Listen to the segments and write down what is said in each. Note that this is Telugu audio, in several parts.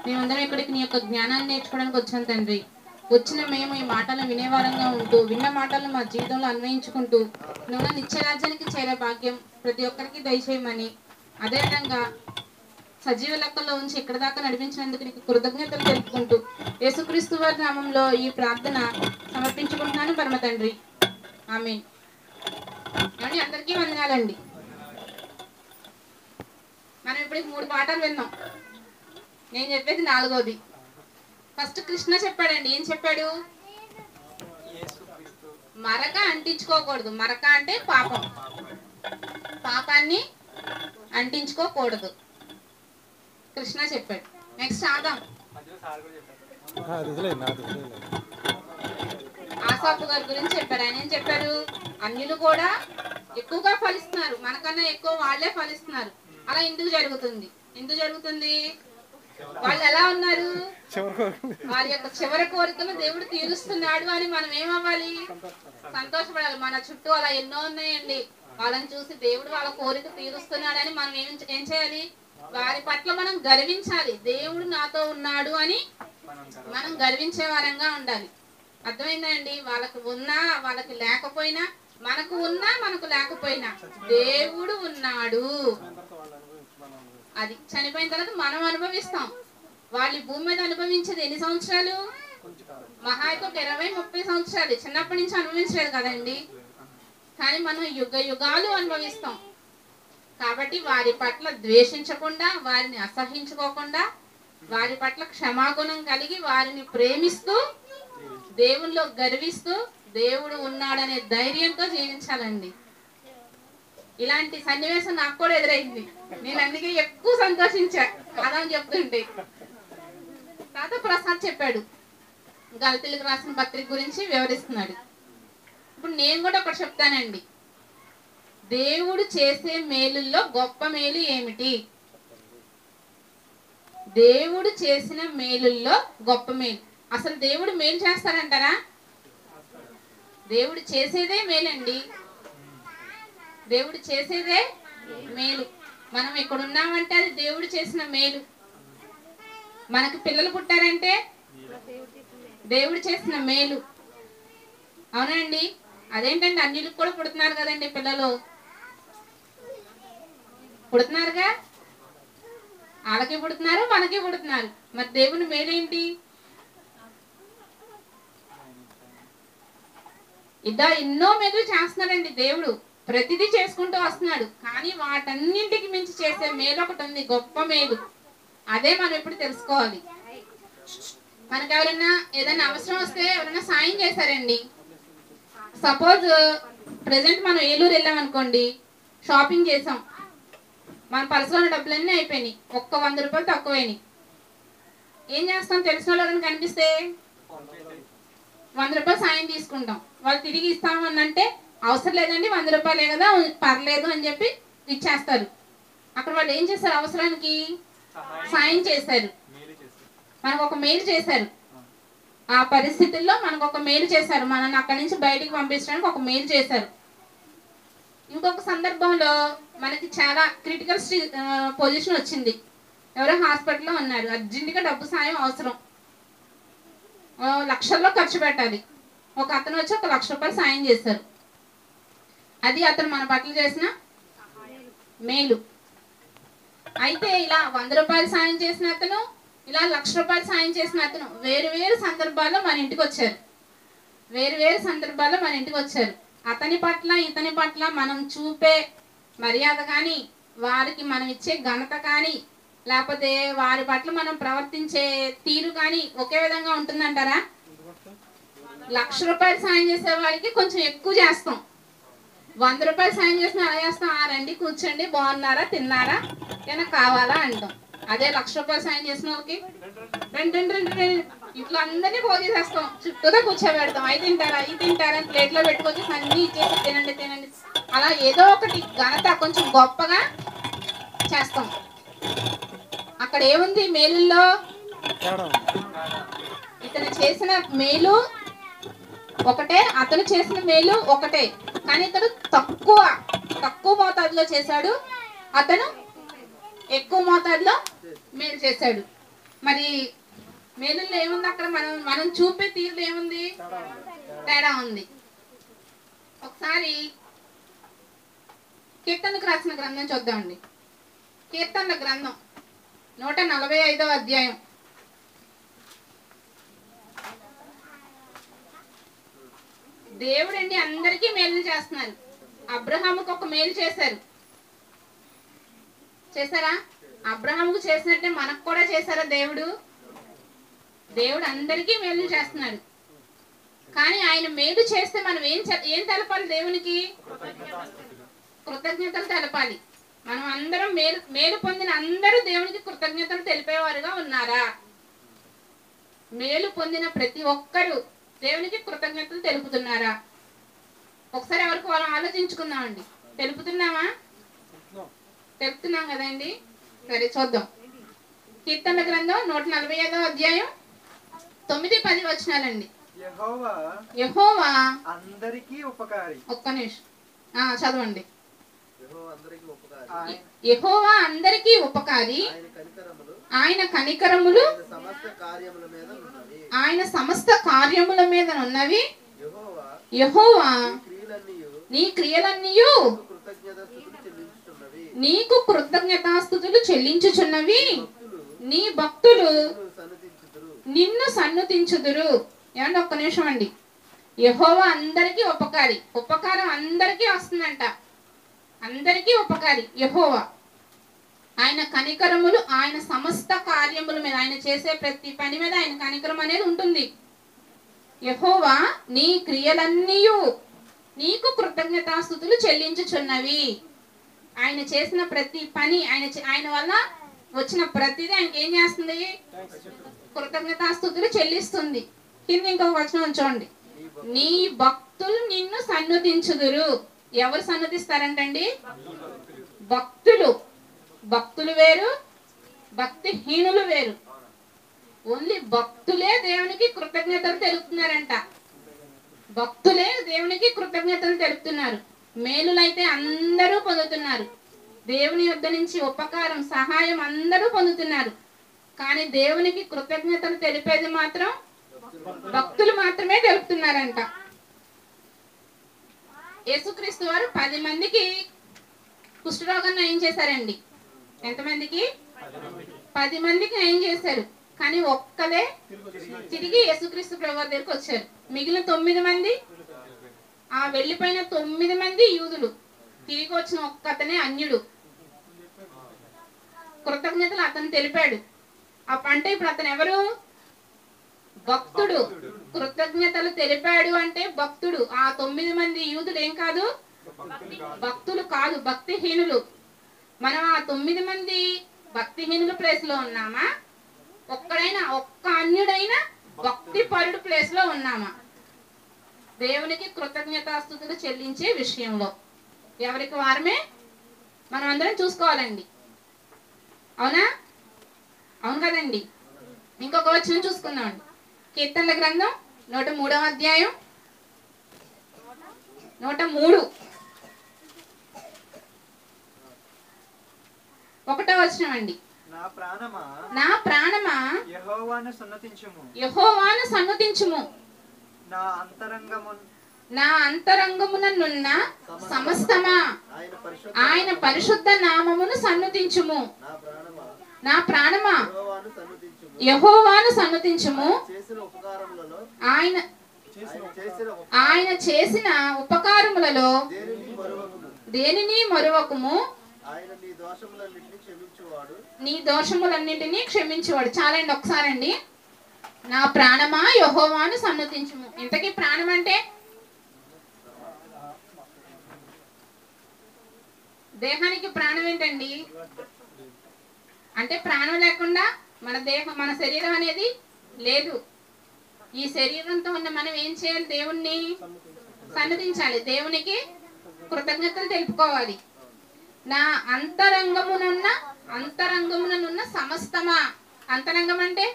మేమందరం ఇక్కడికి నీ యొక్క జ్ఞానాన్ని నేర్చుకోవడానికి వచ్చాం తండ్రి వచ్చిన మేము ఈ మాటలను వినేవారంగా ఉంటూ విన్న మాటలను మా జీవితంలో అన్వయించుకుంటూ నువ్వు నిత్య రాజ్యానికి చేరే భాగ్యం ప్రతి ఒక్కరికి దయచేయమని అదేవిధంగా సజీవ లెక్కల్లో ఉంచి ఇక్కడ దాకా నడిపించినందుకు నీకు కృతజ్ఞతలు తెలుపుకుంటూ యేసుక్రీస్తు వారి నామంలో ఈ ప్రార్థన సమర్పించుకుంటున్నాను పరమ తండ్రి ఆమె ఏమండి అందరికీ వందనాలండి మనం ఇప్పుడు ఈ మూడు పాఠాలు విన్నాం నేను చెప్పేది నాలుగోది ఫస్ట్ కృష్ణ చెప్పాడండి ఏం చెప్పాడు మరక అంటించుకోకూడదు మరక అంటే పాపం పాపాన్ని అంటించుకోకూడదు కృష్ణ చెప్పాడు నెక్స్ట్ ఆదాం అది వదిలేదు నాది వదిలేదు ఆసాపు గారి గురించి చెప్పాడు ఆయన ఏం చెప్పాడు అన్యులు కూడా ఎక్కువగా ఫలిస్తున్నారు మనకన్నా ఎక్కువ వాళ్ళే ఫలిస్తున్నారు అలా ఎందుకు జరుగుతుంది ఎందుకు జరుగుతుంది వాళ్ళు ఎలా ఉన్నారు చివరికి వారి యొక్క చివరి కోరికలు దేవుడు తీరుస్తున్నాడు అని మనం ఏమవ్వాలి సంతోషపడాలి మన చుట్టూ అలా ఎన్నో ఉన్నాయండి వాళ్ళని చూసి దేవుడు వాళ్ళ కోరిక తీరుస్తున్నాడని మనం ఏం ఏం చేయాలి వారి పట్ల మనం గర్వించాలి దేవుడు నాతో ఉన్నాడు అని మనం గర్వించే వారంగా ఉండాలి అర్థమైందండి వాళ్ళకి ఉన్నా వాళ్ళకి లేకపోయినా మనకు ఉన్నా మనకు లేకపోయినా దేవుడు ఉన్నాడు అది చనిపోయిన తర్వాత మనం అనుభవిస్తాం వాళ్ళు ఈ భూమి మీద అనుభవించేది ఎన్ని సంవత్సరాలు మహా అయితే ఒక ఇరవై ముప్పై సంవత్సరాలు చిన్నప్పటి నుంచి అనుభవించలేదు కదండి కానీ మనం యుగ యుగాలు అనుభవిస్తాం కాబట్టి వారి పట్ల ద్వేషించకుండా వారిని అసహించుకోకుండా వారి పట్ల క్షమాగుణం కలిగి వారిని ప్రేమిస్తూ దేవుల్లో గర్విస్తూ దేవుడు ఉన్నాడనే ధైర్యంతో జీవించాలండి ఇలాంటి సన్నివేశం నాకు కూడా ఎదురైంది నేను అందుకే ఎక్కువ సంతోషించా అలా అని చెప్తుంటే తాత ప్రసాద్ చెప్పాడు గలతీలకు రాసిన పత్రిక గురించి వివరిస్తున్నాడు ఇప్పుడు నేను కూడా ఒకటి చెప్తానండి దేవుడు చేసే మేలుల్లో గొప్ప మేలు ఏమిటి దేవుడు చేసిన మేలుల్లో గొప్ప మేలు అసలు దేవుడు మేలు చేస్తారంటారా దేవుడు చేసేదే మేలండి దేవుడు చేసేదే మేలు మనం ఇక్కడ ఉన్నామంటే అది దేవుడు చేసిన మేలు మనకు పిల్లలు పుట్టారంటే దేవుడు చేసిన మేలు అవునండి అదేంటండి అన్నిలకు కూడా పుడుతున్నారు కదండి పిల్లలు పుడుతున్నారుగా వాళ్ళకి పుడుతున్నారు మనకి పుడుతున్నారు మరి దేవుని మేలేంటి ఇదా ఎన్నో మేలు చేస్తున్నాడండి దేవుడు ప్రతిదీ చేసుకుంటూ వస్తున్నాడు కానీ వాటన్నింటికి మించి చేసే మేలు ఒకటి ఉంది గొప్ప మేలు అదే మనం ఇప్పుడు తెలుసుకోవాలి మనకు ఎవరైనా ఏదైనా అవసరం వస్తే ఎవరైనా సాయం చేశారండి సపోజ్ ప్రెసెంట్ మనం ఏలూరు వెళ్ళాం అనుకోండి షాపింగ్ చేసాం మన పర్సులో ఉన్న డబ్బులన్నీ అయిపోయినాయి ఒక్క వంద రూపాయలు తక్కువైనాయి ఏం చేస్తాం తెలిసిన వాళ్ళు ఎవరైనా కనిపిస్తే వంద రూపాయలు సాయం తీసుకుంటాం వాళ్ళు తిరిగి ఇస్తాము అని అంటే అవసరం లేదండి వంద రూపాయలే కదా పర్లేదు అని చెప్పి ఇచ్చేస్తారు అక్కడ వాళ్ళు ఏం చేస్తారు అవసరానికి సాయం చేశారు మనకు ఒక మెయిల్ చేశారు ఆ పరిస్థితుల్లో మనకు ఒక మెయిల్ చేశారు మనల్ని అక్కడి నుంచి బయటికి పంపించడానికి ఒక మెయిల్ చేశారు ఇంకొక సందర్భంలో మనకి చాలా క్రిటికల్ పొజిషన్ వచ్చింది ఎవరో హాస్పిటల్లో ఉన్నారు అర్జెంటుగా డబ్బు సాయం అవసరం ఆ, లక్షల్లో ఖర్చు పెట్టాలి ఒక అతను వచ్చి ఒక లక్ష రూపాయలు సాయం చేశారు అది అతను మన పట్ల చేసిన మేలు అయితే ఇలా వంద రూపాయలు సాయం చేసిన అతను ఇలా లక్ష రూపాయలు సాయం చేసిన అతను వేరు వేరు సందర్భాల్లో మన ఇంటికి వచ్చారు వేరు వేరు సందర్భాల్లో మన ఇంటికి వచ్చారు అతని పట్ల ఇతని పట్ల మనం చూపే మర్యాద కానీ వారికి మనం ఇచ్చే ఘనత కానీ లేకపోతే వారి పట్ల మనం ప్రవర్తించే తీరు కానీ ఒకే విధంగా ఉంటుందంటారా లక్ష రూపాయలు సాయం చేసే వారికి కొంచెం ఎక్కువ చేస్తాం వంద రూపాయలు సాయం చేసిన అలా చేస్తాం ఆ రండి కూర్చోండి బాగున్నారా తిన్నారా ఏమైనా కావాలా అంటాం అదే లక్ష రూపాయలు సాయం చేసిన వాళ్ళకి రెండు రెండు రెండు రెండు ఇంట్లో అందరినీ పోగేసేస్తాం చుట్టూతో కూర్చోబెడతాం అవి తింటారా అవి తింటారా అని ప్లేట్లో పెట్టుకొచ్చి అన్ని ఇచ్చేసి తినండి తినండి అలా ఏదో ఒకటి ఘనత కొంచెం గొప్పగా చేస్తాం అక్కడ ఏముంది మేలుల్లో తేడా ఇతను చేసిన మేలు ఒకటే అతను చేసిన మేలు ఒకటే కానీ ఇతడు తక్కువ తక్కువ మోతాదులో చేశాడు అతను ఎక్కువ మోతాదులో మేలు చేశాడు మరి మేలుల్లో ఏముంది అక్కడ మనం మనం చూపే తీరులో ఏముంది తేడా ఉంది తేడా ఉంది ఒకసారి కీర్తనకు రాసిన గ్రంథం చూద్దామండి కీర్తనల గ్రంథం నూట నలభై ఐదవ అధ్యాయం దేవుడండి అందరికీ మేలు చేస్తున్నారు అబ్రహాముకు ఒక మేలు చేశారు చేశారా అబ్రహాముకు చేసినట్టే మనకు కూడా చేశారా దేవుడు దేవుడు అందరికీ మేలు చేస్తున్నాడు కానీ ఆయన మేలు చేస్తే మనం ఏం చె- ఏం తెలపాలి దేవునికి కృతజ్ఞతలు తెలపాలి మనం అందరం మేలు మేలు పొందిన అందరూ దేవునికి కృతజ్ఞతలు తెలిపేవారుగా ఉన్నారా మేలు పొందిన ప్రతి ఒక్కరూ దేవునికి కృతజ్ఞతలు తెలుపుతున్నారా ఒకసారి ఎవరికి వాళ్ళు ఆలోచించుకుందామండి తెలుపుతున్నామా చెప్తున్నాం. తెలుపుతున్నాం కదండి సరే చూద్దాం కీర్తన గ్రంథం నూట నలభై ఐదో అధ్యాయం తొమ్మిది పది వచనాలండి యెహోవా యహోవా అందరికీ ఉపకారి ఒక్క నిమిషం ఆ, చదవండి అందరికి ఉపకారి ఆయన యహోవా అందరికీ ఉపకారి ఆయన కనికరములు ఆయన కనికరములు ఆయన సమస్త కార్యముల మీద ఉన్నవి ఆయన సమస్త కార్యముల మీద ఉన్నవి యెహోవా యహోవా ఈ క్రియలన్నీ నీ క్రియలన్నీయు కృతజ్ఞత స్థుతులు చెల్లించుతున్నవి నీకు కృతజ్ఞతాస్థుతులు చెల్లించుచున్నవి భక్తులు నీ భక్తులు నిన్ను సన్నతించుదురు నిన్ను సన్నుతించుదురు ఏమండి ఒక్క నిమిషం అండి యహోవా అందరికీ ఉపకారి ఉపకారం అందరికీ వస్తుందంట అందరికీ ఉపకారి యహోవా ఆయన కనికరములు ఆయన సమస్త కార్యముల మీద ఆయన చేసే ప్రతి పని మీద ఆయన కనికరం అనేది ఉంటుంది యహోవా నీ క్రియలన్నీయు నీకు కృతజ్ఞతాస్థుతులు చెల్లించుచున్నవి ఆయన చేసిన ప్రతి పని ఆయన చే- ఆయన వల్ల వచ్చిన ప్రతిదీ ఆయనకి ఏం చేస్తుంది కృతజ్ఞతాస్థుతులు చెల్లిస్తుంది కింద ఇంకొక వచనం ఉంచండి నీ భక్తులు నిన్ను సన్నుతించుదురు ఎవరు సన్నుతిస్తారంటండి భక్తులు భక్తులు వేరు భక్తిహీనులు వేరు ఓన్లీ భక్తులే దేవునికి కృతజ్ఞతలు తెలుపుతున్నారంట భక్తులే దేవునికి కృతజ్ఞతలు తెలుపుతున్నారు మేలులైతే అందరూ పొందుతున్నారు దేవుని యొద్ద నుంచి ఉపకారం సహాయం అందరూ పొందుతున్నారు కానీ దేవునికి కృతజ్ఞతలు తెలిపేది మాత్రం భక్తులు మాత్రమే తెలుపుతున్నారంట యేసుక్రీస్తు వారు పది మందికి కుష్ఠరోగం నయం చేశారండి ఎంతమందికి పది మందికి నయం చేశారు కానీ ఒక్కలే తిరిగి యేసుక్రీస్తు ప్రభు వారి దగ్గరికి వచ్చారు మిగిలిన తొమ్మిది మంది ఆ వెళ్ళిపోయిన తొమ్మిది మంది యూదులు తిరిగి వచ్చిన ఒక్కతనే అన్యుడు కృతజ్ఞతలు అతను తెలిపాడు అప్ప- అంటే ఇప్పుడు అతను ఎవరు భక్తుడు కృతజ్ఞతలు తెలిపాడు అంటే భక్తుడు ఆ తొమ్మిది మంది యూదులు ఏం కాదు భక్తులు కాదు భక్తిహీనులు మనం ఆ తొమ్మిది మంది భక్తిహీనుల ప్లేస్ లో ఉన్నామా ఒక్కడైనా ఒక్క అన్యుడైనా భక్తి పరుడు ప్లేస్ లో ఉన్నామా దేవునికి కృతజ్ఞతాస్థుతులు చెల్లించే విషయంలో ఎవరికి వారమే మనం అందరం చూసుకోవాలండి అవునా అవును కదండి ఇంకొక వచ్చిన చూసుకుందామండి కీర్తనల గ్రంథం నూట మూడవ అధ్యాయం నూట మూడు ఒకటో వచనం అండి నా ప్రాణమా నా ప్రాణమా యెహోవాను సన్నతించుము యహోవాను సన్నుతించుము నా అంతరంగము నా అంతరంగముననున్న సమస్తమా ఆయన పరిశుద్ధ ఆయన పరిశుద్ధ నామమును సన్నుతించుము నా ప్రాణమా నా ప్రాణమా యెహోవాను సన్నుతించుము యహోవాను సన్నుతించుము చేసిన ఉపకారములలో ఆయన ఆయన చేసిన ఉప- ఆయన చేసిన ఉపకారములలో దేనిని మరువకుము దేనిని మరువకుము ఆయన నీ దోషములన్నింటినీ క్షమించువాడు నీ దోషములన్నింటినీ క్షమించేవాడు చాలండి ఒకసారండి నా ప్రాణమా యహోవాను సన్నతించుము ఇంతకీ ప్రాణం అంటే దేహానికి ప్రాణం ఏంటండి అంటే ప్రాణం లేకుండా మన దేహం మన శరీరం అనేది లేదు ఈ శరీరంతో ఉన్న మనం ఏం చేయాలి దేవుణ్ణి సన్నతించాలి దేవునికి కృతజ్ఞతలు తెలుపుకోవాలి నా అంతరంగమునున్న అంతరంగమునున్న సమస్తమా అంతరంగం అంటే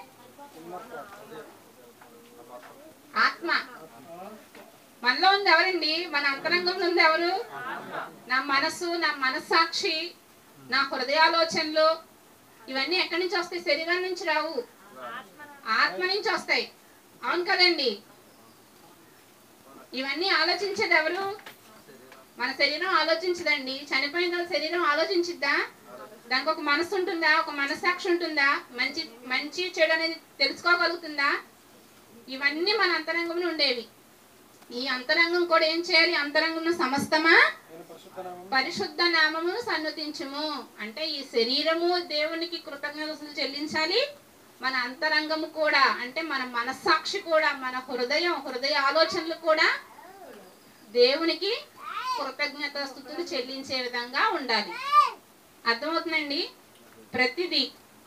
ఆత్మ మనలో ఉంది ఎవరండి మన అంతరంగంలో ఉంది ఎవరు నా మనసు నా మనస్సాక్షి నా హృదయాలోచనలు ఇవన్నీ ఎక్కడి నుంచి వస్తాయి శరీరం నుంచి రావు ఆత్మ నుంచి వస్తాయి అవును కదండి ఇవన్నీ ఆలోచించేది ఎవరు మన శరీరం ఆలోచించదండి చనిపోయిన తర్వాత శరీరం ఆలోచించిద్దా దానికి ఒక మనసు ఉంటుందా ఒక మనస్సాక్షి ఉంటుందా మంచి మంచి చెడు అనేది తెలుసుకోగలుగుతుందా ఇవన్నీ మన అంతరంగంలో ఉండేవి ఈ అంతరంగం కూడా ఏం చేయాలి అంతరంగంలో సమస్తమా నేను పరిశుద్ధ నామము పరిశుద్ధ నామమును సన్నతించుము అంటే ఈ శరీరము దేవునికి కృతజ్ఞతలు చెల్లించాలి మన అంతరంగము కూడా అంటే మన మనస్సాక్షి కూడా మన హృదయం హృదయ ఆలోచనలు కూడా దేవునికి కృతజ్ఞత స్థుతులు చెల్లించే విధంగా ఉండాలి అర్థమవుతుందండి ప్రతిదీ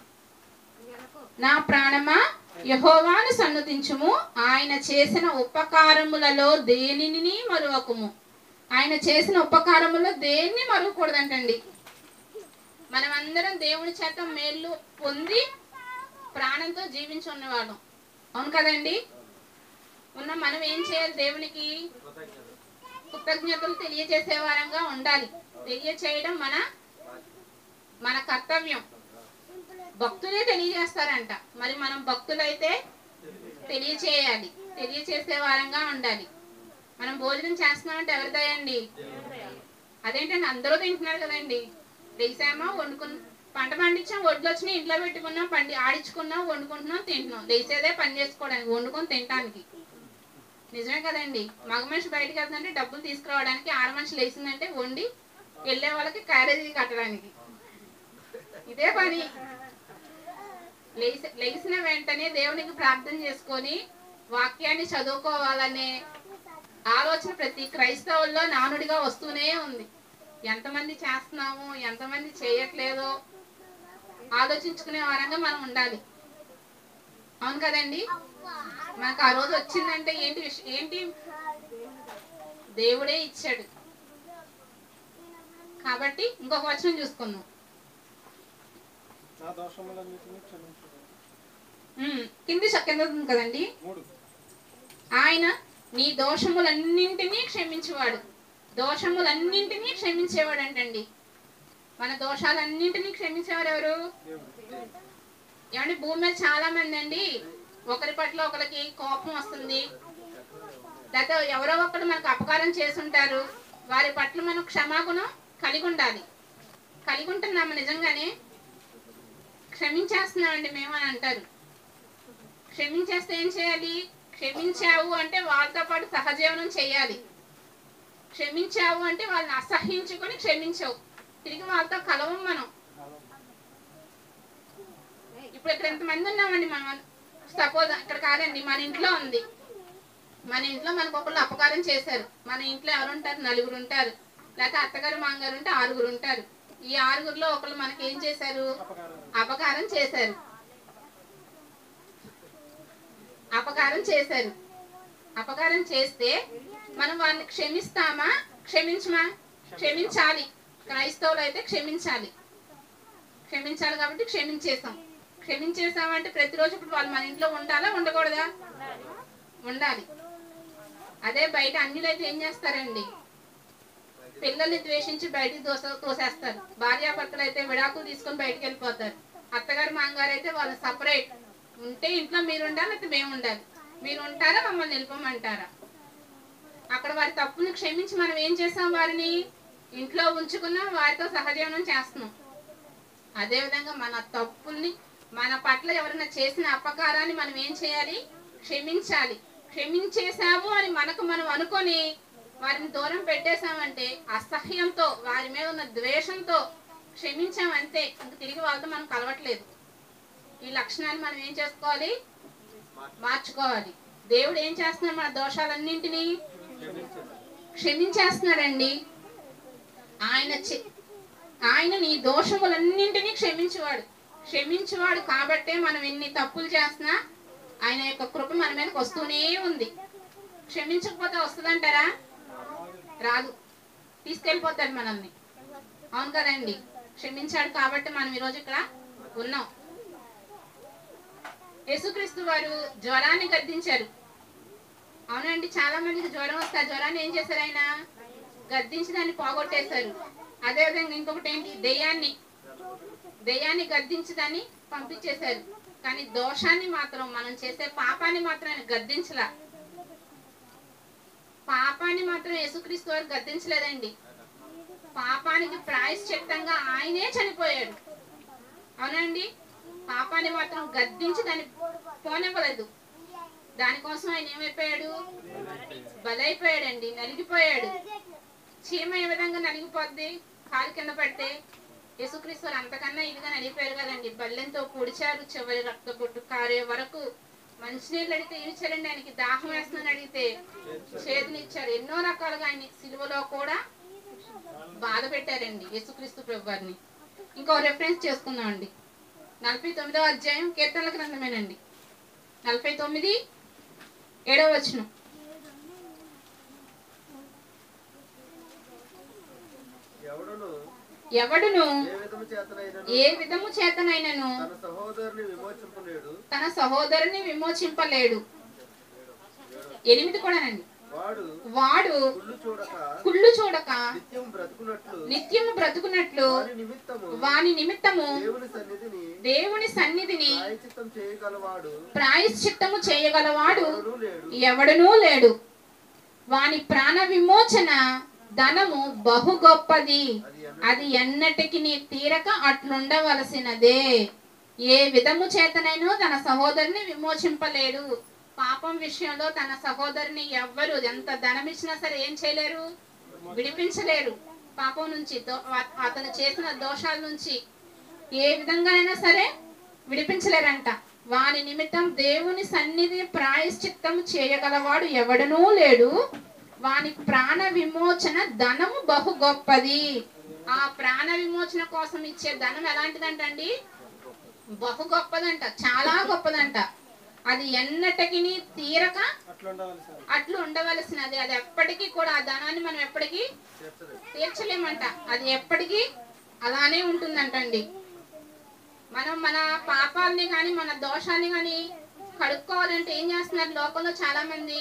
నా ప్రాణమా యహోవాను సన్నతించుము ఆయన చేసిన ఉపకారములలో దేనిని మరువకుము ఆయన చేసిన ఉపకారములో దేన్ని మరవకూడదంటండి మనమందరం దేవుని చేత మేళ్ళు పొంది ప్రాణంతో జీవించి ఉన్నవాళ్ళం అవును కదండి ఉన్న మనం ఏం చేయాలి దేవునికి కృతజ్ఞతలు తెలియజేసే వారంగా ఉండాలి తెలియచేయడం మన మన కర్తవ్యం భక్తులే తెలియజేస్తారంట మరి మనం భక్తులైతే తెలియచేయాలి తెలియచేసే వారంగా ఉండాలి మనం భోజనం చేస్తున్నామంటే ఎవరి దయండి అదేంటండి అందరూ తింటున్నారు కదండి లేసామా వండుకున్న పంట పండించాం వడ్లు వచ్చినాయి ఇంట్లో పెట్టుకున్నాం పండి ఆడించుకున్నాం వండుకుంటున్నాం తింటున్నాం లేసేదే పని చేసుకోవడానికి వండుకొని తినడానికి నిజమే కదండి మగ మనిషి బయటకు వెళ్తుందంటే డబ్బులు తీసుకురావడానికి ఆడ మనిషి లేచిందంటే వండి వెళ్ళే వాళ్ళకి క్యారేజీ కట్టడానికి ఇదే పని లేచి లేచిన వెంటనే దేవునికి ప్రార్థన చేసుకొని వాక్యాన్ని చదువుకోవాలనే ఆలోచన ప్రతి క్రైస్తవుల్లో నానుడిగా వస్తూనే ఉంది ఎంతమంది చేస్తున్నాము ఎంతమంది చేయట్లేదో ఆలోచించుకునే వారంగా మనం ఉండాలి అవును కదండి మనకు ఆ రోజు వచ్చిందంటే ఏంటి విష- ఏంటి దేవుడే ఇచ్చాడు కాబట్టి ఇంకొక వచనం చూసుకుందాం నా దోషములన్నిటినీ క్షమించు ఉమ్, కింది చ- కింద ఉంది కదండి మూడు ఆయన నీ దోషములన్నింటినీ క్షమించేవాడు దోషములన్నింటినీ క్షమించేవాడు అంటండి మన దోషాలన్నింటినీ క్షమించేవారు ఎవరు దేవుడు ఏమండి భూమి మీద చాలా మంది అండి ఒకరి పట్ల ఒకరికి కోపం వస్తుంది లేకపోతే ఎవరో ఒకరు మనకు అపకారం చేసుంటారు వారి పట్ల మనం క్షమాగుణం కలిగి ఉండాలి కలిగి ఉంటున్నాము నిజంగానే క్షమించేస్తున్నామండి మేము అని అంటారు క్షమించేస్తే ఏం చేయాలి క్షమించావు అంటే వాళ్ళతో పాటు సహజీవనం చేయాలి క్షమించావు అంటే వాళ్ళని అసహించుకొని క్షమించావు తిరిగి వాళ్ళతో కలవం మనం ఇప్పుడు ఇక్కడ ఎంతమంది ఉన్నామండి మనం సపోజ్ ఇక్కడ కాదండి మన ఇంట్లో ఉంది మన ఇంట్లో మనకు ఒకళ్ళు అపకారం చేశారు మన ఇంట్లో ఎవరు ఉంటారు నలుగురు ఉంటారు లేకపోతే అత్తగారు మామగారు ఉంటే ఆరుగురు ఉంటారు ఈ ఆరుగురిలో ఒకళ్ళు మనకి ఏం చేశారు అపకారం అపకారం చేశారు అపకారం చేశారు అపకారం చేస్తే మనం వారిని క్షమిస్తామా క్షమించమా క్షమించాలి క్రైస్తవులు అయితే క్షమించాలి క్షమించాలి కాబట్టి క్షమించేసాం క్షమించేసామంటే ప్రతిరోజు ఇప్పుడు వాళ్ళు మన ఇంట్లో ఉండాలా ఉండకూడదా ఉండాలి అదే బయట అన్యులైతే ఏం చేస్తారండి పిల్లల్ని ద్వేషించి బయటికి దోస తోసేస్తారు భార్యాభర్తలు అయితే విడాకులు తీసుకొని బయటికి వెళ్ళిపోతారు అత్తగారు మాంగారు అయితే వాళ్ళు సపరేట్ ఉంటే ఇంట్లో మీరు ఉండాలి లేకపోతే మేము ఉండాలి మీరు ఉంటారా మమ్మల్ని నిలపమంటారా అక్కడ వారి తప్పుని క్షమించి మనం ఏం చేసాం వారిని ఇంట్లో ఉంచుకున్నాం వారితో సహజీవనం చేస్తున్నాం అదేవిధంగా మన తప్పుల్ని మన పట్ల ఎవరైనా చేసిన అపకారాన్ని మనం ఏం చేయాలి క్షమించాలి క్షమించేశాము అని మనకు మనం అనుకొని వారిని దూరం పెట్టేశామంటే అసహ్యంతో వారి మీద ఉన్న ద్వేషంతో క్షమించామంతే ఇంక తిరిగి వాళ్ళతో మనం కలవట్లేదు ఈ లక్షణాన్ని మనం ఏం చేసుకోవాలి మార్చుకోవాలి దేవుడు ఏం చేస్తున్నాడు మన దోషాలన్నింటినీ క్షమించేస్తున్నాడండి ఆయన చె- ఆయన నీ దోషములన్నింటినీ క్షమించేవాడు క్షమించేవాడు కాబట్టే మనం ఎన్ని తప్పులు చేస్తున్నా ఆయన యొక్క కృప మన మీదకి వస్తూనే ఉంది క్షమించకపోతే వస్తుందంటారా రాదు తీసుకెళ్ళిపోతాడు మనల్ని అవును కదండి క్షమించాడు కాబట్టి మనం ఈరోజు ఇక్కడ ఉన్నాం యేసుక్రీస్తు వారు జ్వరాన్ని గద్దించారు అవునండి చాలా మందికి జ్వరం వస్తే ఆ జ్వరాన్ని ఏం చేశారు ఆయన గద్దించి దాన్ని పోగొట్టేశారు అదేవిధంగా ఇంకొకటి ఏంటి దెయ్యాన్ని దెయ్యాన్ని గద్దించి దాన్ని పంపించేశారు కానీ దోషాన్ని మాత్రం మనం చేసే పాపాన్ని మాత్రం ఆయన గద్దించలా పాపాన్ని మాత్రం యేసుక్రీస్తు వారు గద్దించలేదండి పాపానికి ప్రాయశ్చిత్తంగా ఆయనే చనిపోయాడు అవునండి పాపాన్ని మాత్రం గద్దించి దాన్ని పోనివ్వలేదు దానికోసం ఆయన ఏమైపోయాడు బలైపోయాడండి నలిగిపోయాడు చీమ ఏ విధంగా నలిగిపోద్ది కాలు కింద పడితే యేసుక్రీస్తు వారు అంతకన్నా ఇదిగా నలిగిపోయారు కదండి బల్లెంతో పొడిచారు చివరి రక్త బొట్టు కారే వరకు మంచినీళ్ళు అడిగితే ఇచ్చారండి ఆయనకి దాహం వేస్తుందని అడిగితే చేతినిచ్చారు ఎన్నో రకాలుగా ఆయన సిలువలో కూడా బాధ పెట్టారండి యేసుక్రీస్తు ప్రభు వారిని ఇంకో రెఫరెన్స్ చేసుకుందాం అండి నలభై తొమ్మిదో అధ్యాయం కీర్తనల గ్రంథమేనండి నలభై తొమ్మిది ఏడవ వచనం ఎవడును ఎవడును ఏ విధము చేతనైనను ఏ విధము చేతనైనను తన సహోదరుని విమోచింపలేడు తన సహోదరుని విమోచింపలేడు ఎనిమిది కూడానండి వాడు వాడు కుళ్ళు చూడక కుళ్ళు చూడక నిత్యం బ్రతుకున్నట్లు నిత్యము బ్రతుకున్నట్లు వారి నిమిత్తము వాని నిమిత్తము దేవుని సన్నిధిని దేవుని సన్నిధిని ప్రాయచిత్తం చేయగలవాడు ప్రాయశ్చిత్తము చేయగలవాడు ఎవడూ లేడు ఎవడనూ లేడు వాని ప్రాణ విమోచన ధనము బహు గొప్పది అది ఎన్న- అది ఎన్నటికి నీ తీరక అట్లుండవలసినదే ఏ విధము చేతనైనో తన సహోదరుని విమోచింపలేడు పాపం విషయంలో తన సహోదరుని ఎవ్వరు ఎంత ధనం ఇచ్చినా సరే ఏం చేయలేరు విడిపించలేరు పాపం నుంచి దో- అ- అతను చేసిన దోషాల నుంచి ఏ విధంగానైనా సరే విడిపించలేరంట వాని నిమిత్తం దేవుని సన్నిధి ప్రాయశ్చిత్తం చేయగలవాడు ఎవడనూ లేడు వాని ప్రాణ విమోచన ధనము బహు గొప్పది ఆ ప్రాణ విమోచన కోసం ఇచ్చే ధనం ఎలాంటిదంటండి బహు గొప్పదంట చాలా గొప్పదంట అది ఎన్నటికి తీరక అట్లా ఉండవాలి సార్ అట్లు ఉండవలసినది అది ఎప్పటికీ కూడా ఆ ధనాన్ని మనం ఎప్పటికీ తీర్చలేదు. తీర్చలేమంట అది ఎప్పటికీ అలానే ఉంటుందంటండి మనం మన పాపాలని కానీ మన దోషాన్ని కానీ కడుక్కోవాలంటే ఏం చేస్తున్నారు లోకంలో చాలా మంది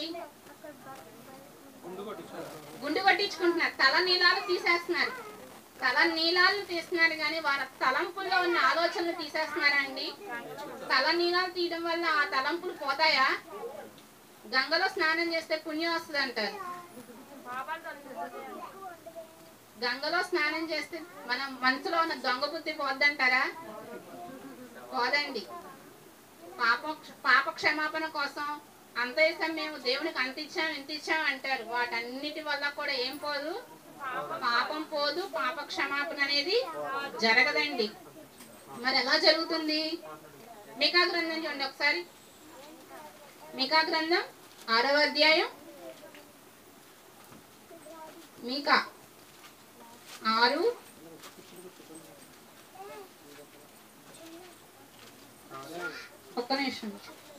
ముందు కొట్టించారు గుండు కొట్టించుకుంటున్నారు తల నీలాలు తీసేస్తున్నారు తల నీలాలు తీస్తున్నారు కానీ వాళ్ళ తలంపుల్లో ఉన్న ఆలోచనలు తీసేస్తున్నారండి తల నీలాలు తీయడం వల్ల ఆ తలంపులు పోతాయా గంగలో స్నానం చేస్తే పుణ్యం వస్తుంది అంటారు గంగలో స్నానం చేస్తే మన మనసులో ఉన్న దొంగ బుద్ధి పోద్దంటారా పోదండి పాప పాప క్షమాపణ కోసం అంత ఇస్తాం మేము దేవునికి అంత ఇచ్చాం ఇంత ఇచ్చాం అంటారు వాటన్నిటి వల్ల కూడా ఏం పోదు పాపం పోదు పాప క్షమాపణ అనేది జరగదండి మరి ఎలా జరుగుతుంది మికా గ్రంథం చూడండి ఒకసారి మికా గ్రంథం ఆరవ అధ్యాయం మీకా ఆరు ఒక్క నిమిషం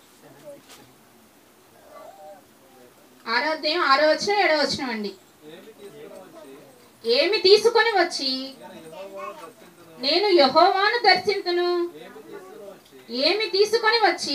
ఆరో అధ్యాయం ఆరో వచ్చిన ఏడో వచ్చిన అండి ఏమి తీసుకొని వచ్చి నేను యహోవాను దర్శింతును ఏమి తీసుకొని వచ్చి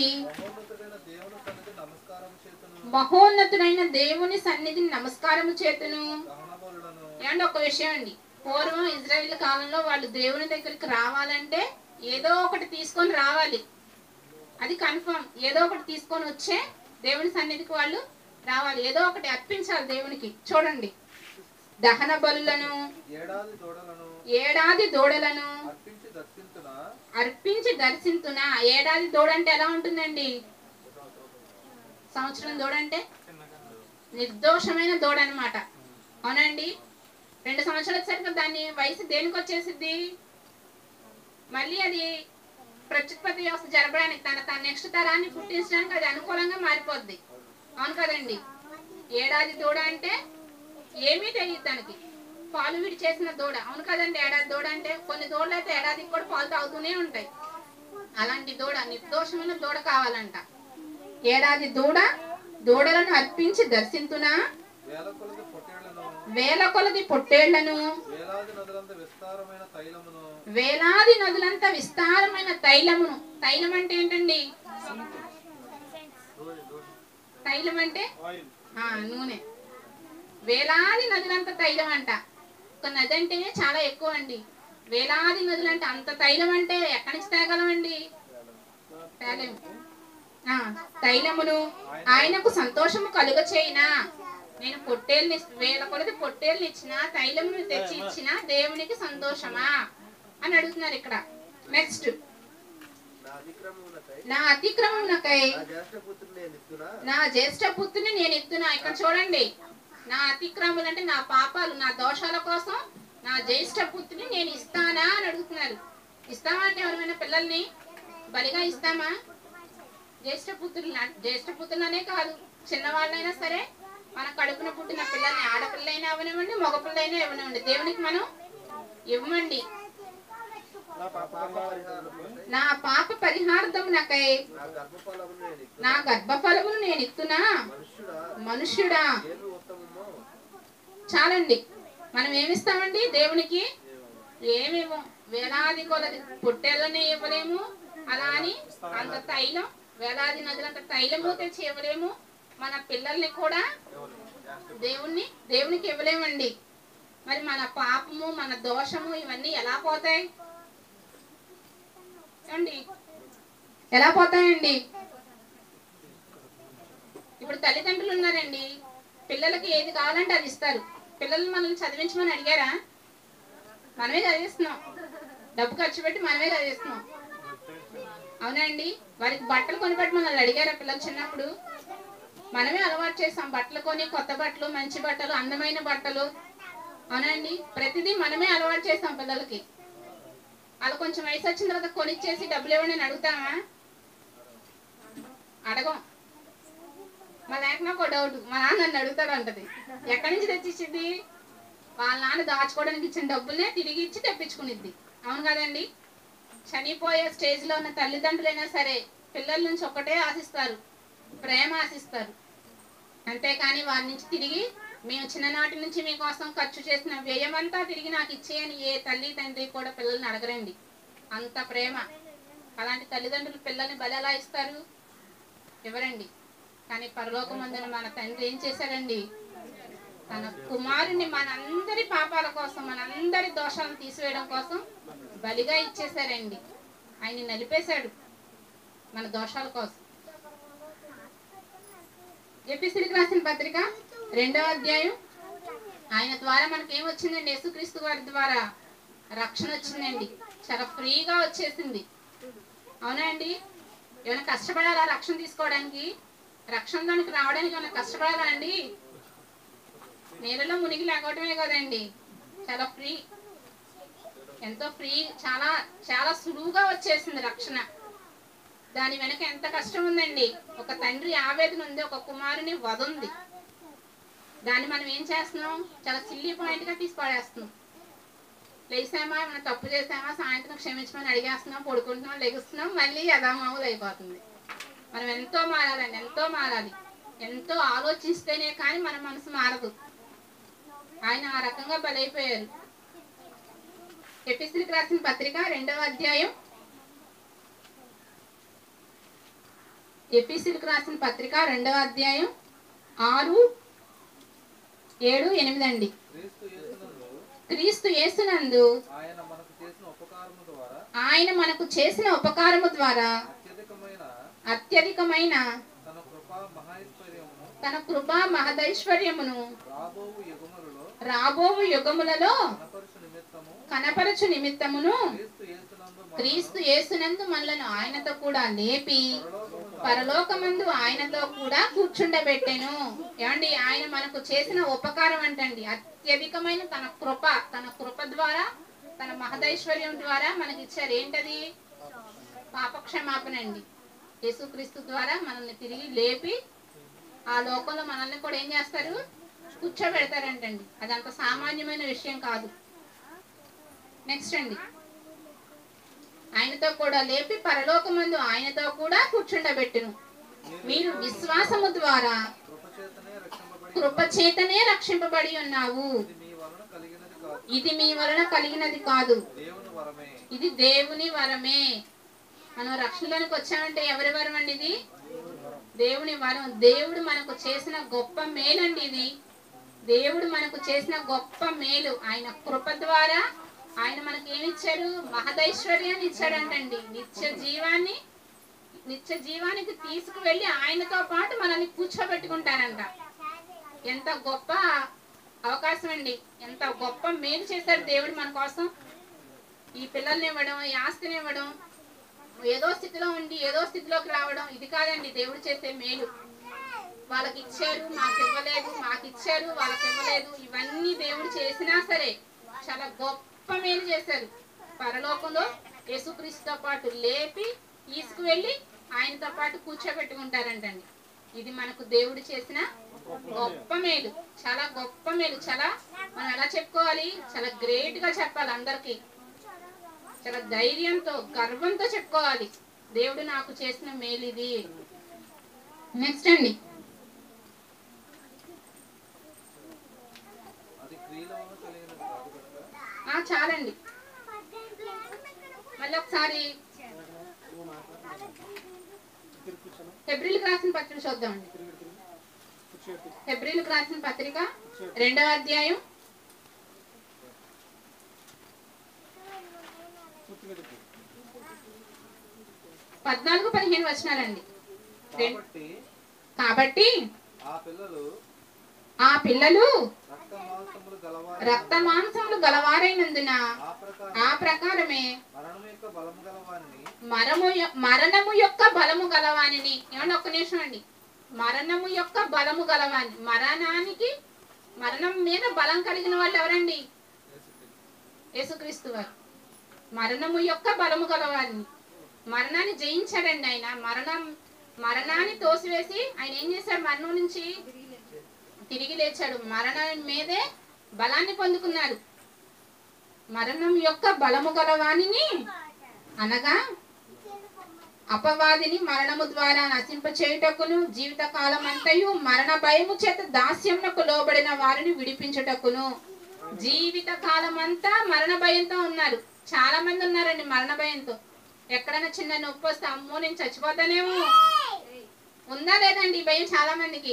మహోన్నతుడైన దేవుని సన్నిధిని నమస్కారము చేతును ఏమండి ఒక విషయం అండి పూర్వం ఇజ్రాయిల్ కాలంలో వాళ్ళు దేవుని దగ్గరికి రావాలంటే ఏదో ఒకటి తీసుకొని రావాలి అది కన్ఫర్మ్ ఏదో ఒకటి తీసుకొని వచ్చే దేవుని సన్నిధికి వాళ్ళు రావాలి ఏదో ఒకటి అర్పించాలి దేవునికి చూడండి దహన బలులను ఏడాది దూడలను ఏడాది దూడలను అర్పించి దర్శించున అర్పించి దర్శించున ఏడాది దూడ అంటే ఎలా ఉంటుందండి సంవత్సరం దూడ అంటే నిర్దోషమైన దూడ అనమాట అవునండి రెండు సంవత్సరాలు వచ్చాక దాని వయసు దేనికి వచ్చేసిద్ది మళ్ళీ అది ప్రత్యుత్పత్తి వ్యవస్థ జరపడానికి తన తన నెక్స్ట్ తరాన్ని పుట్టించడానికి అది అనుకూలంగా మారిపోద్ది అవును కదండి ఏడాది దూడ అంటే ఏమీ తెలియదు దానికి పాలు విడి చేసిన దూడ అవును కదండి ఏడాది దూడ అంటే కొన్ని దూడలు అయితే ఏడాదికి కూడా పాలు తాగుతూనే ఉంటాయి అలాంటి దూడ నిర్దోషమైన దూడ కావాలంట ఏడాది దూడ దూడలను అర్పించి దర్శింతునా వేల కొలది పొట్టేళ్లను వేల కొలది పొట్టేళ్లను వేలాది నదులంత విస్తారమైన తైలమును వేలాది నదులంత విస్తారమైన తైలమును తైలం అంటే ఏంటండి తైలం అంటే ఆయిల్ ఆ, నూనె వేలాది నదులంత తైలం అంట ఒక నది అంటేనే చాలా ఎక్కువ అండి వేలాది నదులు అంటే అంత తైలం అంటే ఎక్కడి నుంచి తేగలమండి తైలము ఆ, తైలమును ఆయనకు సంతోషము కలుగ చేయినా నేను పొట్టేల్ని వేల కొలది పొట్టేల్ని ఇచ్చిన తైలమును తెచ్చి ఇచ్చిన దేవునికి సంతోషమా అని అడుగుతున్నారు ఇక్కడ నెక్స్ట్ నా అతిక్రమమునకై నా అతిక్రమమునకై నా జ్యేష్ఠ పుత్రుని నేను ఇస్తున్నా నా జ్యేష్ఠ పుత్రుని నేను ఎత్తునా ఇక్కడ చూడండి నా అతిక్రమములు అంటే నా పాపాలు నా దోషాల కోసం నా జ్యేష్ఠ పుత్రుని నేను ఇస్తానా అని అడుగుతున్నారు ఇస్తామా అంటే ఎవరైనా పిల్లల్ని బలిగా ఇస్తామా జ్యేష్ఠ పుత్రులు జ్యేష్ఠ పుత్రులనే కాదు చిన్నవాళ్ళైనా సరే మన కడుపున పుట్టిన పిల్లల్ని ఆడపిల్లైనా అవనివ్వండి మగపిల్లైనా ఇవ్వనివ్వండి దేవునికి మనం ఇవ్వండి నా పాప పాప పరిహారం పరిహారమునకై నా పాప పరిహార్థమునకై నా గర్భఫలమును నేను ఇస్తున్నా నా గర్భఫలమును నేను ఇస్తున్నా మనుష్యుడా మనుష్యుడా ఏమి ఉత్తమమో చాలండి మనం ఏమిస్తామండి దేవునికి ఏమివ్వం వేలాది కొలది పొట్టేళ్ళని ఇవ్వలేము అలా అని అంత తైలం వేలాది నదులంత తైలము తెచ్చి ఇవ్వలేము మన పిల్లల్ని కూడా దేవుణ్ణి దేవునికి ఇవ్వలేమండి మరి మన పాపము మన దోషము ఇవన్నీ ఎలా పోతాయి ఏమండి ఎలా పోతాయండి ఇప్పుడు తల్లిదండ్రులు ఉన్నారండి పిల్లలకి ఏది కావాలంటే అది ఇస్తారు పిల్లలు మనల్ని చదివించమని అడిగారా మనమే చదివిస్తున్నాం డబ్బు ఖర్చు పెట్టి మనమే చదివిస్తున్నాం అవునండి వారికి బట్టలు కొనిపెట్టి మనల్ని అడిగారా పిల్లలు చిన్నప్పుడు మనమే అలవాటు చేసాం బట్టలు కొని కొత్త బట్టలు మంచి బట్టలు అందమైన బట్టలు అవునండి ప్రతిదీ మనమే అలవాటు చేసాం పిల్లలకి వాళ్ళు కొంచెం వయసు వచ్చిన తర్వాత కొనిచ్చేసి డబ్బులు ఇవ్వండి అని అడుగుతామా అడగం మా లేక నాకు ఒక డౌట్ మా నాన్న నన్ను అడుగుతాడు అంటది ఎక్కడి నుంచి తెచ్చిచ్చింది వాళ్ళ నాన్న దాచుకోవడానికి ఇచ్చిన డబ్బులనే తిరిగి ఇచ్చి తెప్పించుకునిద్ది అవును కదండి చనిపోయే స్టేజ్ లో ఉన్న తల్లిదండ్రులైనా సరే పిల్లల నుంచి ఒకటే ఆశిస్తారు ప్రేమ ఆశిస్తారు అంతేకాని వారి నుంచి తిరిగి మేము చిన్ననాటి నుంచి మీకోసం ఖర్చు చేసిన వ్యయమంతా తిరిగి నాకు ఇచ్చేయని ఏ తల్లి తండ్రి కూడా పిల్లల్ని అడగరండి అంత ప్రేమ అలాంటి తల్లిదండ్రులు పిల్లల్ని బలి ఎలా ఇస్తారు ఎవరండి కానీ పరలోకమందున మన తండ్రి ఏం చేశాడండి తన కుమారుని మనందరి పాపాల కోసం మనందరి దోషాలను తీసివేయడం కోసం బలిగా ఇచ్చేశారండి ఆయన్ని నలిపేశాడు మన దోషాల కోసం ఎపిసిలికి రాసిన పత్రిక రెండవ అధ్యాయం ఆయన ద్వారా మనకి ఏం వచ్చిందండి యేసుక్రీస్తు వారి ద్వారా రక్షణ వచ్చిందండి చాలా ఫ్రీగా వచ్చేసింది అవునా అండి ఏమైనా కష్టపడాలా రక్షణ తీసుకోవడానికి రక్షణలోనికి రావడానికి ఏమైనా కష్టపడాలా అండి నీళ్ళలో మునిగి లేకపోవటమే కదండి చాలా ఫ్రీ ఎంతో ఫ్రీ చాలా చాలా సులువుగా వచ్చేసింది రక్షణ దాని వెనక ఎంత కష్టం ఉందండి ఒక తండ్రి ఆవేదన ఉంది ఒక కుమారుని వధ ఉంది దాన్ని మనం ఏం చేస్తున్నాం చాలా సిల్లీ పాయింట్ గా తీసి పడేస్తున్నాం లేసామా మనం తప్పు చేసామా సాయంత్రం క్షమించమని అడిగేస్తున్నాం పడుకుంటున్నాం లెగుస్తున్నాం మళ్ళీ యథామాములు అయిపోతుంది మనం ఎంతో మారాలండి ఎంతో మారాలి ఎంతో ఆలోచిస్తేనే కానీ మన మనసు మారదు ఆయన ఆ రకంగా బలైపోయారు ఎపిసిలికి రాసిన పత్రిక రెండవ అధ్యాయం ఎపిసిలికి రాసిన పత్రిక రెండవ అధ్యాయం ఆరు ఏడు ఎనిమిది అండి క్రీస్తు యేసునందు క్రీస్తు యేసునందు ఆయన మనకు చేసిన ఉపకారము ద్వారా ఆయన మనకు చేసిన ఉపకారము ద్వారా అత్యధికమైన అత్యధికమైన తన కృపా మహైశ్వర్యమును తన కృపా మహదైశ్వర్యమును రాబోవు యుగములలో రాబోవు యుగములలో కనపరుచు నిమిత్తము కనపరచు నిమిత్తమును క్రీస్తు యేసునందు మనలను క్రీస్తు యేసునందు మనలను ఆయనతో కూడా లేపి పరలోకమందు పరలోకమందు ఆయనతో కూడా కూర్చుండబెట్టెను ఏమండి ఆయన మనకు చేసిన ఉపకారం అంటండి అత్యధికమైన తన కృప తన కృప ద్వారా తన మహదైశ్వర్యం ద్వారా మనకి ఇచ్చారు ఏంటది పాపక్షమాపణ అండి యేసుక్రీస్తు ద్వారా మనల్ని తిరిగి లేపి ఆ లోకంలో మనల్ని కూడా ఏం చేస్తారు కూర్చోబెడతారంటండి అది అంత సామాన్యమైన విషయం కాదు నెక్స్ట్ అండి ఆయనతో కూడా లేపి పరలోకమందు ఆయనతో కూడా కూర్చుండబెట్టును మీరు విశ్వాసము ద్వారా కృపచేతనే రక్షింపబడి కృపచేతనే రక్షింపబడి ఉన్నావు ఇది మీ వలన కలిగినది కాదు ఇది మీ వలన కలిగినది కాదు దేవుని వరమే ఇది దేవుని వరమే మనం రక్షణలోనికి వచ్చామంటే ఎవరి వరం అండి ఇది దేవుని వరం దేవుడు మనకు చేసిన గొప్ప మేలండి ఇది దేవుడు మనకు చేసిన గొప్ప మేలు ఆయన కృప ద్వారా ఆయన మనకి ఏమి ఇచ్చాడు మహదైశ్వర్యాన్ని ఇచ్చాడంటండి నిత్య జీవాన్ని నిత్య జీవానికి తీసుకువెళ్ళి ఆయనతో పాటు మనల్ని కూర్చోబెట్టుకుంటారంట ఎంత గొప్ప అవకాశం అండి ఎంత గొప్ప మేలు చేశారు దేవుడు మన కోసం ఈ పిల్లల్ని ఇవ్వడం ఈ ఆస్తిని ఇవ్వడం ఏదో స్థితిలో ఉండి ఏదో స్థితిలోకి రావడం ఇది కాదండి దేవుడు చేసే మేలు వాళ్ళకి ఇచ్చారు మాకు ఇవ్వలేదు మాకు ఇచ్చారు వాళ్ళకి ఇవ్వలేదు ఇవన్నీ దేవుడు చేసినా సరే చాలా గొప్ప మేలు చేశారు పరలోకంలో యేసుక్రీస్తుతో పాటు లేపి తీసుకువెళ్ళి ఆయనతో పాటు కూర్చోబెట్టుకుంటారంటండి ఇది మనకు దేవుడు చేసిన గొప్ప మేలు చాలా గొప్ప మేలు చాలా మనం ఎలా చెప్పుకోవాలి చాలా గ్రేట్ గా చెప్పాలి అందరికి చాలా ధైర్యంతో గర్వంతో చెప్పుకోవాలి దేవుడు నాకు చేసిన మేలు ఇది నెక్స్ట్ అండి అది క్రియల వలన కలిగినది కాదు కనుక ఆ చాలండి మళ్ళీ ఒకసారి ఫిబ్రిల్కి రాసిన పత్రిక చూద్దామండి ఫిబ్రిల్కి రాసిన పత్రిక రెండవ అధ్యాయం పద్నాలుగు పదిహేను వచనాలండి కాబట్టి కాబట్టి ఆ పిల్లలు ఆ పిల్లలు రక్త మాంసములు గలవారు రక్త మాంసములు గలవారైనందున ఆ ప్రకారం ఆ ప్రకారమే మరణం యొక్క బలము గలవారిని మరము యొ- మరణము యొక్క బలము గలవానిని ఏమండి ఒక్క నిమిషం అండి మరణము యొక్క బలము గలవాని మరణానికి మరణం మీద బలం కలిగిన వాళ్ళు ఎవరండి యేసుక్రీస్తు వారు మరణము యొక్క బలము గలవారిని మరణాన్ని జయించాడండి ఆయన మరణం మరణాన్ని తోసివేసి ఆయన ఏం చేశాడు మరణం నుంచి తిరిగి లేచాడు మరణం మీదే బలాన్ని పొందుకున్నాడు మరణం యొక్క బలము గలవానిని అనగా అపవాదిని మరణము ద్వారా నశింప చేయుటకును జీవిత కాలం అంతయు మరణ భయము చేత దాస్యమునకు లోబడిన వారిని విడిపించుటకును జీవిత కాలం అంతా మరణ భయంతో ఉన్నారు చాలా మంది ఉన్నారండి మరణ భయంతో ఎక్కడైనా చిన్న నొప్పి వస్తే అమ్మో నేను చచ్చిపోతానేమో ఉందా లేదండి ఈ భయం చాలా మందికి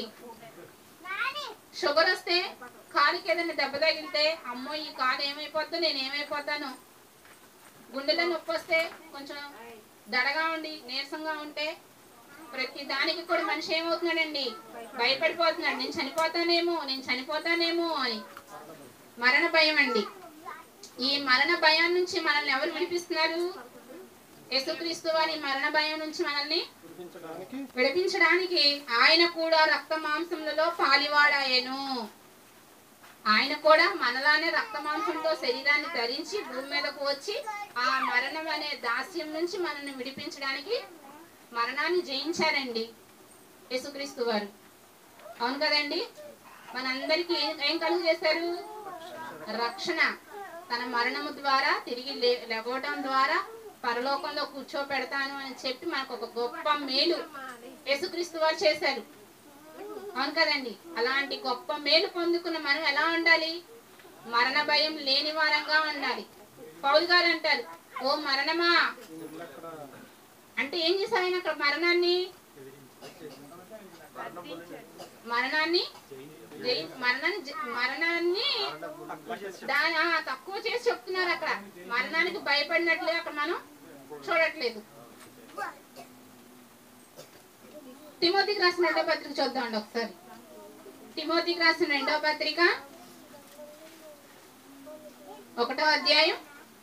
షుగర్ వస్తే కాలుకి ఏదైనా దెబ్బ తగిలితే అమ్మో ఈ కాలు ఏమైపోద్దో నేను ఏమైపోతాను గుండెలో నొప్పి వస్తే కొంచెం దడగా ఉండి నీరసంగా ఉంటే ప్రతి దానికి కూడా మనిషి ఏమవుతున్నాడండి భయపడిపోతున్నాడు నేను చనిపోతానేమో నేను చనిపోతానేమో అని మరణ భయం అండి ఈ మరణ భయం నుంచి మనల్ని ఎవరు విడిపిస్తున్నారు యేసుక్రీస్తు వారి మరణ భయం నుంచి మనల్ని విడిపించడానికి ఆయన కూడా రక్త మాంసములలో పాలివాడాయను ఆయన కూడా మనలానే రక్త మాంసంతో శరీరాన్ని ధరించి భూమి మీదకు వచ్చి ఆ మరణం అనే దాస్యం నుంచి మనల్ని విడిపించడానికి మరణాన్ని జయించారండి యేసుక్రీస్తు వారు అవును కదండి మనందరికీ ఏం ఏం కలుగు చేశారు రక్షణ తన మరణము ద్వారా తిరిగి లే- లేవటం ద్వారా పరలోకంలో కూర్చోపెడతాను అని చెప్పి మనకు ఒక గొప్ప మేలు యేసుక్రీస్తు వారు చేశారు అవును కదండి అలాంటి గొప్ప మేలు పొందుకున్న మనం ఎలా ఉండాలి మరణ భయం లేని వారంగా ఉండాలి పౌలు గారు అంటారు ఓ మరణమా అంటే ఏం చేశారు ఆయన అక్కడ మరణాన్ని మరణాన్ని జయి- మరణాన్ని జ- మరణాన్ని దాని ఆ, తక్కువ చేసి చెప్తున్నారు అక్కడ మరణానికి భయపడినట్లు అక్కడ మనం చూడట్లేదు తిమోతికి రాసిన రెండో పత్రిక చూద్దామండి ఒకసారి తిమోతికి రాసిన రెండో పత్రిక ఒకటో అధ్యాయం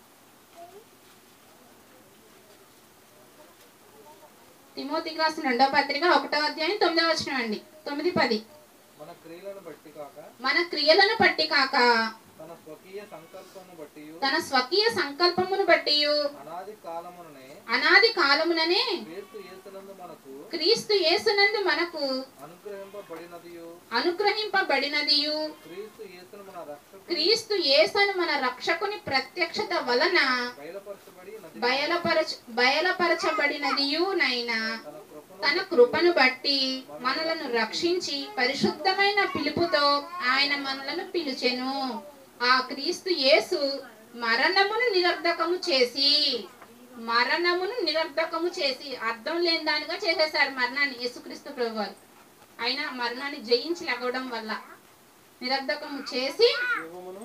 తిమోతికి రాసిన రెండో పత్రిక ఒకటో అధ్యాయం తొమ్మిదో వచనం అండి తొమ్మిది పది మన క్రియలను బట్టి కాక మన క్రియలను బట్టి కాక తన స్వకీయ సంకల్పమును బట్టి తన స్వకీయ సంకల్పమును బట్టి అనాది కాలముననే అనాది కాలముననే క్రీస్తు యేసునందు మనకు క్రీస్తు యేసునందు మనకు అనుగ్రహింపబడినదియు అనుగ్రహింపబడినదియు క్రీస్తు యేసును మన రక్షకు క్రీస్తు యేసును మన రక్షకుని ప్రత్యక్షత వలన బయలుపరచబడి నది బయలుపరచ బయలుపరచబడినదియు నైనా తన కృపను తన కృపను బట్టి మనలను రక్షించి పరిశుద్ధమైన పిలుపుతో ఆయన మనలను పిలిచెను ఆ క్రీస్తు యేసు మరణమును నిరర్ధకము చేసి మరణమును నిరర్ధకము చేసి అర్థం లేని దానిగా చేసేశారు మరణాన్ని యేసుక్రీస్తు ప్రభు వారు ఆయన మరణాన్ని జయించి లగవడం వల్ల నిరర్ధకము చేసి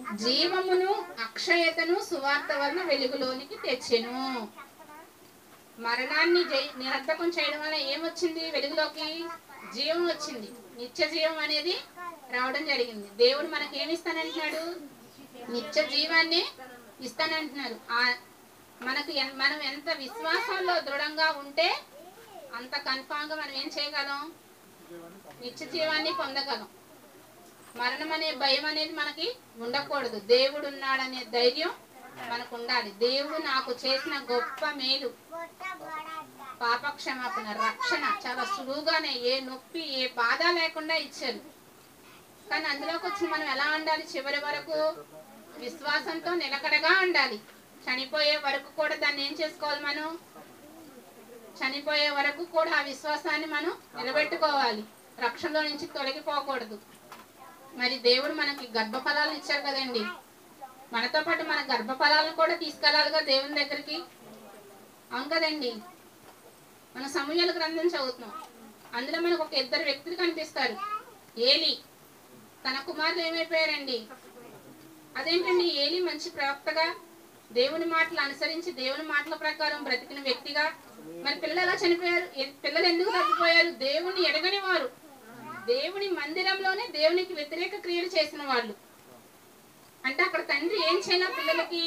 జీవమును అక్షయతను సువార్త వలన వెలుగులోనికి తెచ్చెను మరణాన్ని జై నిరర్ధకం చేయడం వల్ల ఏమొచ్చింది వెలుగులోకి జీవం వచ్చింది నిత్య జీవం అనేది రావడం జరిగింది దేవుడు మనకి ఏమి ఇస్తానంటున్నాడు నిత్య జీవాన్ని ఇస్తానంటున్నారు ఆ మనకు ఎన్- మనం ఎంత విశ్వాసంలో దృఢంగా ఉంటే అంత కన్ఫామ్ గా మనం ఏం చేయగలం నిత్య జీవాన్ని పొందగలం మరణం అనే భయం అనేది మనకి ఉండకూడదు దేవుడు ఉన్నాడనే ధైర్యం మనకు ఉండాలి దేవుడు నాకు చేసిన గొప్ప మేలు పాప క్షమాపణ రక్షణ చాలా సులువుగానే ఏ నొప్పి ఏ బాధ లేకుండా ఇచ్చారు కానీ అందులోకి వచ్చి మనం ఎలా ఉండాలి చివరి వరకు విశ్వాసంతో నిలకడగా ఉండాలి చనిపోయే వరకు కూడా దాన్ని ఏం చేసుకోవాలి మనం చనిపోయే వరకు కూడా ఆ విశ్వాసాన్ని మనం నిలబెట్టుకోవాలి రక్షణలో నుంచి తొలగిపోకూడదు మరి దేవుడు మనకి గర్భఫలాలను ఇచ్చారు కదండి మనతో పాటు మన గర్భఫలాలను కూడా తీసుకెళ్ళాలిగా దేవుని దగ్గరికి అవును కదండి మన సమూహాల గ్రంథం చదువుతున్నాం అందులో మనకు ఒక ఇద్దరు వ్యక్తులు కనిపిస్తారు ఏలి తన కుమారులు ఏమైపోయారండి అదేంటండి ఏలి మంచి ప్రవక్తగా దేవుని మాటలు అనుసరించి దేవుని మాటల ప్రకారం బ్రతికిన వ్యక్తిగా మరి పిల్లలు ఎలా చనిపోయారు ఎ- పిల్లలు ఎందుకు తప్పిపోయారు దేవుని ఎడగని వారు దేవుని మందిరంలోనే దేవునికి వ్యతిరేక క్రియలు చేసిన వాళ్ళు అంటే అక్కడ తండ్రి ఏం చేయనా పిల్లలకి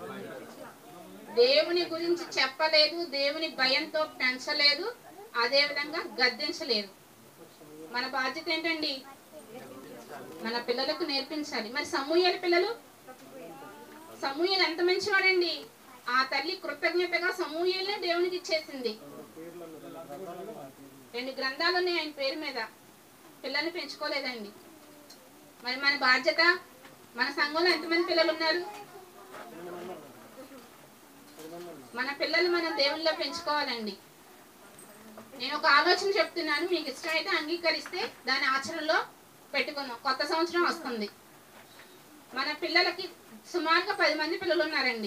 దేవుని గురించి చెప్పలేదు దేవుని భయంతో పెంచలేదు అదే విధంగా గద్దించలేదు మన బాధ్యత ఏంటండి మన పిల్లలకు నేర్పించాలి మరి సమూహల పిల్లలు సమూహలు ఎంత మంచివాడండి ఆ తల్లి కృతజ్ఞతగా సమూహలనే దేవునికి ఇచ్చేసింది రెండు గ్రంథాలు ఉన్నాయి ఆయన పేరు మీద పిల్లల్ని పెంచుకోలేదండి మరి మన బాధ్యత మన సంఘంలో ఎంతమంది పిల్లలు ఉన్నారు మన పిల్లలు మనం దేవుళ్ళలో పెంచుకోవాలండి నేను ఒక ఆలోచన చెప్తున్నాను మీకు ఇష్టమైతే అంగీకరిస్తే దాని ఆచరణలో పెట్టుకుందాం కొత్త సంవత్సరం వస్తుంది మన పిల్లలకి సుమారుగా పది మంది పిల్లలు ఉన్నారండి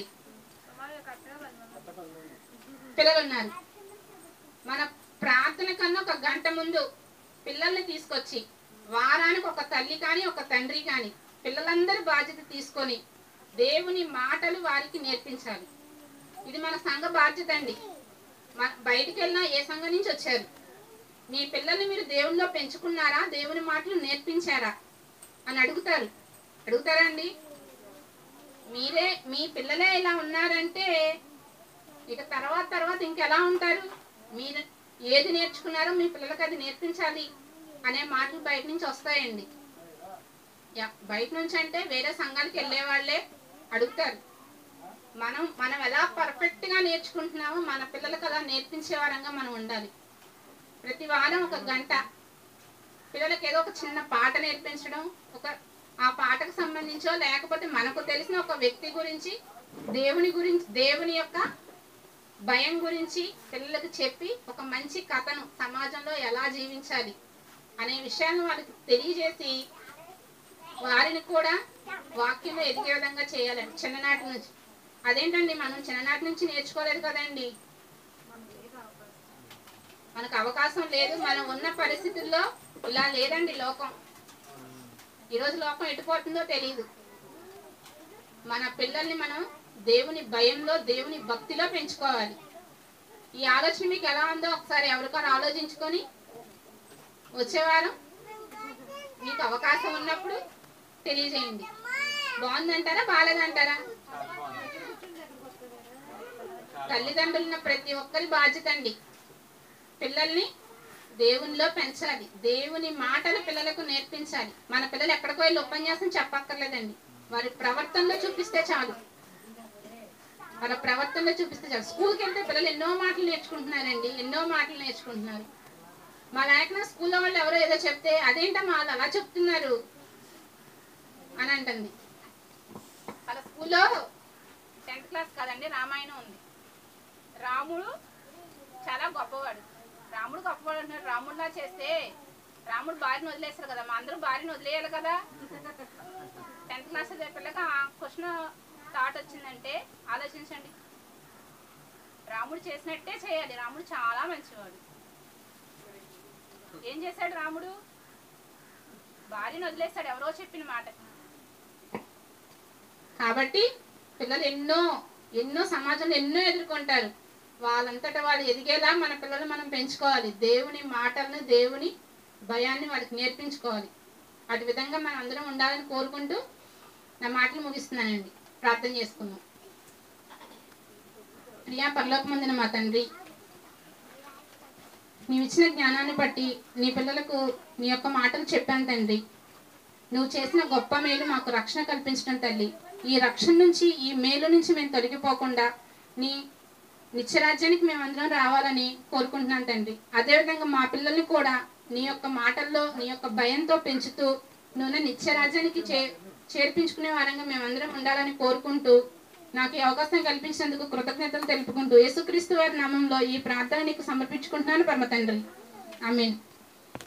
పిల్లలు ఉన్నారు మన ప్రార్థన కన్నా ఒక గంట ముందు పిల్లల్ని తీసుకొచ్చి వారానికి ఒక తల్లి కానీ ఒక తండ్రి కానీ పిల్లలందరి బాధ్యత తీసుకొని దేవుని మాటలు వారికి నేర్పించాలి ఇది మన సంఘ బాధ్యత అండి మ- బయటికి వెళ్ళినా ఏ సంఘం నుంచి వచ్చారు మీ పిల్లల్ని మీరు దేవునిలో పెంచుకున్నారా దేవుని మాటలు నేర్పించారా అని అడుగుతారు అడుగుతారా అండి మీరే మీ పిల్లలే ఇలా ఉన్నారంటే ఇక తర్వాత తర్వాత ఇంకెలా ఉంటారు మీరు ఏది నేర్చుకున్నారో మీ పిల్లలకి అది నేర్పించాలి అనే మాటలు బయట నుంచి వస్తాయండి యా, బయట నుంచి అంటే వేరే సంఘాలకు వెళ్ళే వాళ్ళే అడుగుతారు మనం మనం ఎలా పర్ఫెక్ట్ గా నేర్చుకుంటున్నామో మన పిల్లలకు అలా నేర్పించే వారంగా మనం ఉండాలి ప్రతి వారం ఒక గంట పిల్లలకి ఏదో ఒక చిన్న పాట నేర్పించడం ఒక ఆ పాటకు సంబంధించో లేకపోతే మనకు తెలిసిన ఒక వ్యక్తి గురించి దేవుని గురించి దేవుని యొక్క భయం గురించి పిల్లలకు చెప్పి ఒక మంచి కథను సమాజంలో ఎలా జీవించాలి అనే విషయాన్ని వాళ్ళకి తెలియజేసి వారిని కూడా వాక్యంలో ఎదిగే విధంగా చేయాలండి చిన్ననాటి నుంచి అదేంటండి మనం చిన్ననాటి నుంచి నేర్చుకోలేదు కదండి మనకు అవకాశం లేదు మనం ఉన్న పరిస్థితుల్లో ఇలా లేదండి లోకం ఈరోజు లోకం ఎటుపోతుందో తెలియదు మన పిల్లల్ని మనం దేవుని భయంలో దేవుని భక్తిలో పెంచుకోవాలి ఈ ఆలోచన మీకు ఎలా ఉందో ఒకసారి ఎవరికారు ఆలోచించుకొని వచ్చేవారం మీకు అవకాశం ఉన్నప్పుడు తెలియజేయండి బాగుందంటారా బాగాలేదంటారా తల్లిదండ్రులు ఉన్న ప్రతి ఒక్కరి బాధ్యత అండి పిల్లల్ని దేవునిలో పెంచాలి దేవుని మాటలు పిల్లలకు నేర్పించాలి మన పిల్లలు ఎక్కడికో వెళ్ళి ఉపన్యాసం చెప్పక్కర్లేదండి వారి ప్రవర్తనలో చూపిస్తే చాలు వాళ్ళ ప్రవర్తనలో చూపిస్తే చాలు స్కూల్కి వెళ్తే పిల్లలు ఎన్నో మాటలు నేర్చుకుంటున్నారండి ఎన్నో మాటలు నేర్చుకుంటున్నారు మా నాయకున స్కూల్లో వాళ్ళు ఎవరో ఏదో చెప్తే అదేంటమ్మా వాళ్ళు అలా చెప్తున్నారు అని అంటుంది వాళ్ళ స్కూల్లో టెన్త్ క్లాస్ కాదండి రామాయణం ఉంది రాముడు చాలా గొప్పవాడు రాముడు గొప్పవాడు అంటున్నాడు రాముడిలా చేస్తే రాముడు భార్యను వదిలేస్తారు కదా మా అందరూ భార్యను వదిలేయాలి కదా టెన్త్ క్లాస్ చదివే పిల్లకి ఆ క్వశ్చన్ థాట్ వచ్చిందంటే ఆలోచించండి రాముడు చేసినట్టే చేయాలి రాముడు చాలా మంచివాడు ఏం చేశాడు రాముడు భార్యను వదిలేస్తాడు ఎవరో చెప్పిన మాట కాబట్టి పిల్లలు ఎన్నో ఎన్నో సమాజంలో ఎన్నో ఎదుర్కొంటారు వాళ్ళంతటా వాళ్ళు ఎదిగేలా మన పిల్లలు మనం పెంచుకోవాలి దేవుని మాటలను దేవుని భయాన్ని వాళ్ళకి నేర్పించుకోవాలి అటు విధంగా మనం అందరం ఉండాలని కోరుకుంటూ నా మాటలు ముగిస్తున్నానండి ప్రార్థన చేసుకుందాం ప్రియా పరలోకమందిన మా తండ్రి నీవు ఇచ్చిన జ్ఞానాన్ని బట్టి నీ పిల్లలకు నీ యొక్క మాటలు చెప్పాను తండ్రి నువ్వు చేసిన గొప్ప మేలు మాకు రక్షణ కల్పించడం తల్లి ఈ రక్షణ నుంచి ఈ మేలు నుంచి మేము తొలగిపోకుండా నీ నిత్యరాజ్యానికి మేమందరం రావాలని కోరుకుంటున్నాను తండ్రి అదేవిధంగా మా పిల్లల్ని కూడా నీ యొక్క మాటల్లో నీ యొక్క భయంతో పెంచుతూ నువ్వు నిత్యరాజ్యానికి చే చేర్పించుకునే వారంగా మేమందరం ఉండాలని కోరుకుంటూ నాకు ఈ అవకాశం కల్పించినందుకు కృతజ్ఞతలు తెలుపుకుంటూ యేసుక్రీస్తు వారి నామంలో ఈ ప్రార్థన నీకు సమర్పించుకుంటున్నాను పరమ తండ్రి ఆమెన్